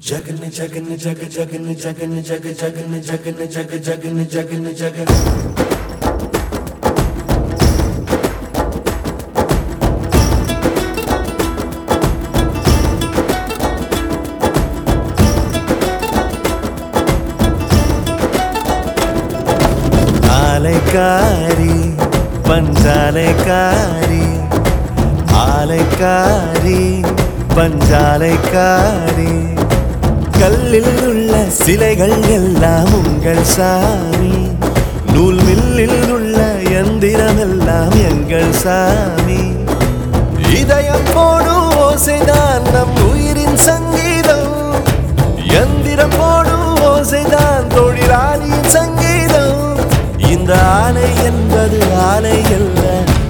जगन जगन जग जगन जगन जग जगन जगन जग जगन जगन जगन ஆலைக்காரி பஞ்சாலைக்காரி ஆலைக்காரி பஞ்சாலைக்காரி கல்லில் உள்ள சிலைகள் எல்லாம் உங்கள் சாமி நூல் மில்லில் உள்ள எந்திரம் எல்லாம் எங்கள் சாமி இதயம் போடும் ஓசைதான் நம் உயிரின் சங்கீதம் எந்திரம் போடும் ஓசைதான் தொழிலாளியின் சங்கீதம் இந்த ஆலை என்பது ஆலை அல்ல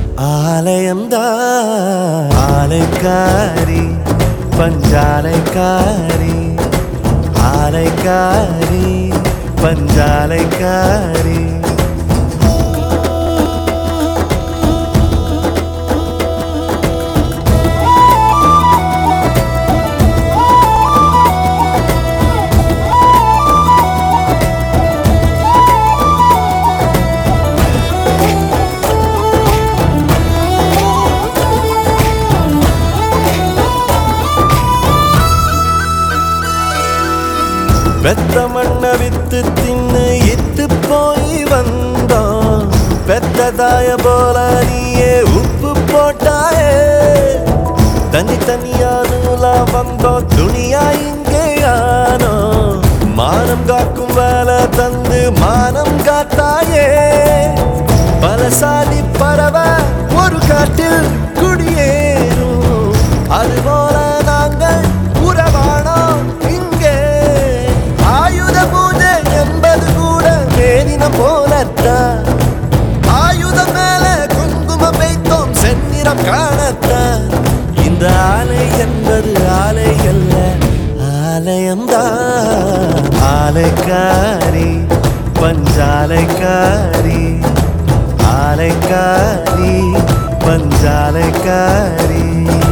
ஆலயம்தான் ஆலைக்காரி பஞ்சாலைக்காரி ஆலைக்காரி பஞ்சாலைக்காரி பெத்த மண்ண வித்து தின்னு இத்து போய் வந்தோம் பெத்த தாய போல நீயே உப்பு போட்டாயே தனி தனியா நூலா வந்தோம் துணியா இங்கே ஆனோ மானம் காக்கும் வேலை தந்து மானம் காத்தாயே பலசாலி பறவை ஒரு காட்டில் குடியேறும் அதுபோல நாங்கள் உறவானோம் இங்கே ஆயுத பூஜை என்பது கூட மேலினம் போலத்தான் ஆயுதம் மேல குங்குமம் வைத்தோம் செந்நிறம் காணத்தான் இந்த ஆலை என்பது ஆலை அல்ல ஆலயம்தான் ஆலைக்காரி பஞ்சாலைக்காரி ஆலைக்காரி பஞ்சாலைக்காரி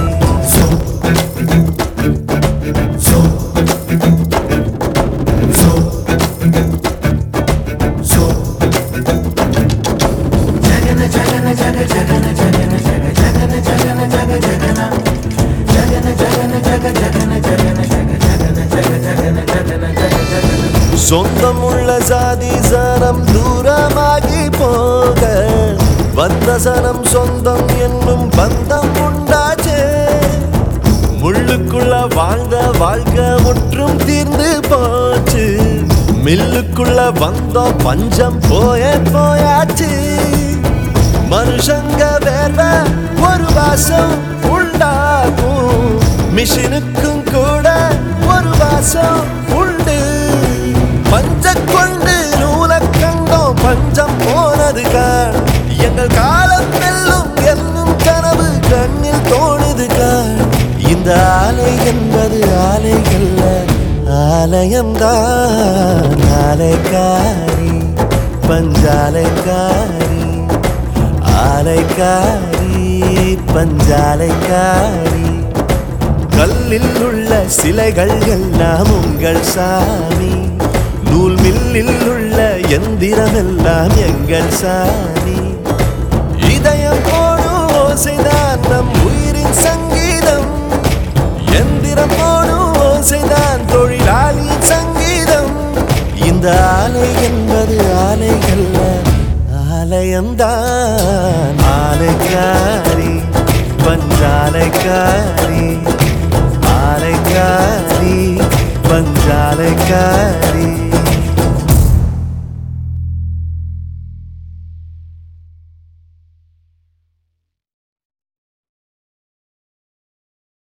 जगन जगन जग जगन जगन जग जगन जगन जग जगन जगन जगन जग जगन जगन जग जगन जग जगन जगन जग जगन சொந்தமுள்ள சாதி சனம் தூரமாகி போக வந்த சனம் சொந்தம் என்னும் பந்தம் உண்டாச்சே முள்ளுக்குள்ள வாழ்ந்த வாழ்க்கை முற்றும் தீர்ந்து போச்சு மில்லுக்குள்ள வந்தோம் பஞ்சம் போய போயாச்சு மனுஷங்க வேர்வை ஒரு வாசம் உண்டாகும் மிஷினுக்கும் கூட ஒரு வாசம் உண்டு பஞ்ச கொண்டு நூலை கண்டோம் பஞ்சம் போனது காண் எங்கள் காலம் வெல்லும் என்னும் கனவு கண்ணில் தோணுது காண் இந்த ஆலை என்பது ஆலை அல்ல ஆலயம்தான் ஆலைக்காரி பஞ்சாலைக்காரி ஆலைக்காரி பஞ்சாலைக்காரி கல்லில் உள்ள சிலைகள் எல்லாம் உங்கள் சாமி நூல் மில்லில் உள்ள எந்திரம் எல்லாம் எங்கள் சாமி இதயம் போடும் ஓசைதான் நம் உயிரின் சங்கீதம் எந்திரம் போடும் ஓசைதான் தொழிலாளியின் சங்கீதம் இந்த ஆலை என்பது ஆலை அல்ல ஆலயம்தான் ஆலைக்காரி பஞ்சாலைக்காரி ஆலைக்காரி பஞ்சாலைக்காரி